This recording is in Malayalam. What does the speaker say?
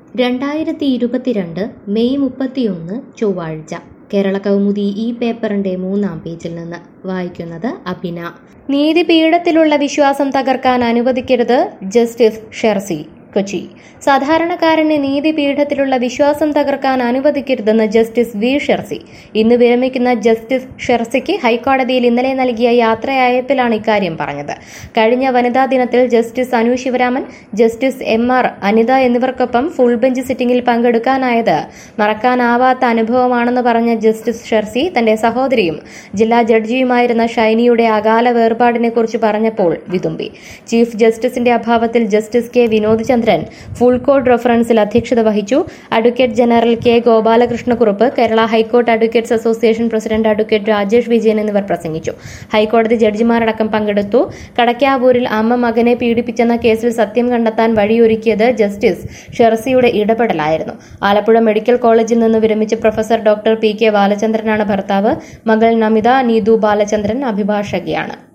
രണ്ടായിരത്തി ഇരുപത്തിരണ്ട് മെയ് മുപ്പത്തിയൊന്ന് ചൊവ്വാഴ്ച കേരള കൗമുദി ഈ പേപ്പറിന്റെ മൂന്നാം പേജിൽ നിന്ന് വായിക്കുന്നത് അഭിന നീതിപീഠത്തിലുള്ള വിശ്വാസം തകർക്കാൻ അനുവദിക്കരുത് ജസ്റ്റിസ് ഷെർസി കൊച്ചി സാധാരണക്കാരന് നീതിപീഠത്തിലുള്ള വിശ്വാസം തകർക്കാൻ അനുവദിക്കരുതെന്ന് ജസ്റ്റിസ് വി ഷെർസി ഇന്ന് വിരമിക്കുന്ന ജസ്റ്റിസ് ഷെർസിക്ക് ഹൈക്കോടതിയിൽ ഇന്നലെ നൽകിയ യാത്രയയപ്പിലാണ് ഇക്കാര്യം പറഞ്ഞത് കഴിഞ്ഞ വനിതാ ദിനത്തിൽ justice Anu Sivaraman justice M R Anitha എന്നിവർക്കൊപ്പം ഫുൾ ബെഞ്ച് സിറ്റിംഗിൽ പങ്കെടുക്കാനായത് മറക്കാനാവാത്ത അനുഭവമാണെന്ന് പറഞ്ഞ ജസ്റ്റിസ് ഷെർസി തന്റെ സഹോദരിയും ജില്ലാ ജഡ്ജിയുമായിരുന്ന ഷൈനിയുടെ അകാല വേർപാടിനെ കുറിച്ച് പറഞ്ഞപ്പോൾ വിതുമ്പി ചീഫ് ജസ്റ്റിസിന്റെ അഭാവത്തിൽ justice K Vinod Chandran full court റഫറൻസിൽ അധ്യക്ഷത വഹിച്ചു advocate general K Gopalakrishnakurup Kerala high court advocates association president advocate Rajesh Vijayan എന്നിവർ പ്രസംഗിച്ചു ഹൈക്കോടതി ജഡ്ജിമാരടക്കം പങ്കെടുത്തു കടക്കാവൂരിൽ അമ്മ മകനെ പീഡിപ്പിച്ചെന്ന കേസിൽ സത്യം കണ്ടെത്താൻ വഴിയൊരുക്കിയത് ജസ്റ്റിസ് ഷെർസിയുടെ ഇടപെടലായിരുന്നു ആലപ്പുഴ മെഡിക്കൽ കോളേജിൽ നിന്ന് വിരമിച്ച പ്രൊഫസർ ഡോക്ടർ പി കെ ബാലചന്ദ്രനാണ് ഭർത്താവ് മകൾ നമിത നീതു ബാലചന്ദ്രൻ അഭിഭാഷകയാണ്